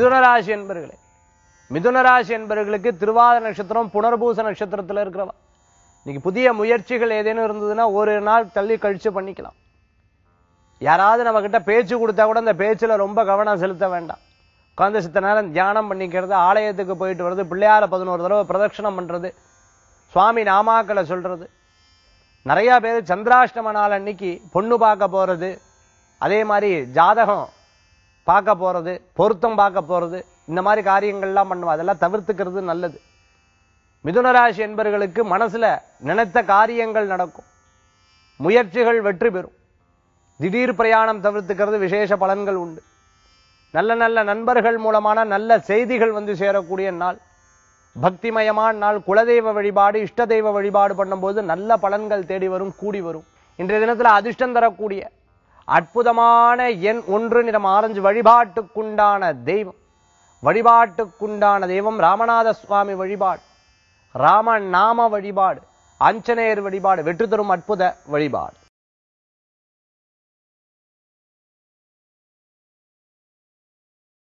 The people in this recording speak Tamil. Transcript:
மிதுனராசி என்பர்களே மிதுனராசி என்பவர்களுக்கு திருவாத நட்சத்திரம் புனர்பூச நட்சத்திரத்துல இருக்கிறவா இன்னைக்கு புதிய முயற்சிகள் ஏதேனும் இருந்ததுன்னா ஒரு நாள் தள்ளி கழிச்சு பண்ணிக்கலாம் யாராவது நம்ம கிட்ட பேச்சு கொடுத்தா கூட அந்த பேச்சுல ரொம்ப கவனம் செலுத்த வேண்டாம் உட்கார்ந்து சித்த நேரம் தியானம் பண்ணிக்கிறது ஆலயத்துக்கு போயிட்டு வர்றது பிள்ளையார பதினோரு தடவை பிரதட்சணம் பண்றது சுவாமி நாமாக்களை சொல்றது நிறைய பேர் சந்திராஷ்டம நாள் அன்னைக்கு பொண்ணு பார்க்க போறது அதே மாதிரி ஜாதகம் பார்க்க போறது பொருத்தம் பார்க்க போறது இந்த மாதிரி காரியங்கள்லாம் பண்ணுவா அதெல்லாம் தவிர்த்துக்கிறது நல்லது மிதுனராசி என்பவர்களுக்கு மனசுல நினைத்த காரியங்கள் நடக்கும் முயற்சிகள் வெற்றி பெறும் திடீர் பிரயாணம் தவிர்த்துக்கிறது விசேஷ பலன்கள் உண்டு நல்ல நல்ல நண்பர்கள் மூலமான நல்ல செய்திகள் வந்து சேரக்கூடிய நாள் பக்திமயமான நாள் குலதெய்வ வழிபாடு இஷ்ட தெய்வ வழிபாடு பண்ணும்போது நல்ல பலன்கள் தேடி வரும் கூடி வரும் இன்றைய தினத்துல அதிர்ஷ்டம் தரக்கூடிய அற்புதமான எண் ஒன்று நிறம் ஆரஞ்சு வழிபாட்டுக்குண்டான தெய்வம் வழிபாட்டுக்குண்டான தெய்வம் ராமநாத சுவாமி வழிபாடு ராம நாம வழிபாடு ஆஞ்சநேயர் வழிபாடு வெற்றி தரும் அற்புத வழிபாடு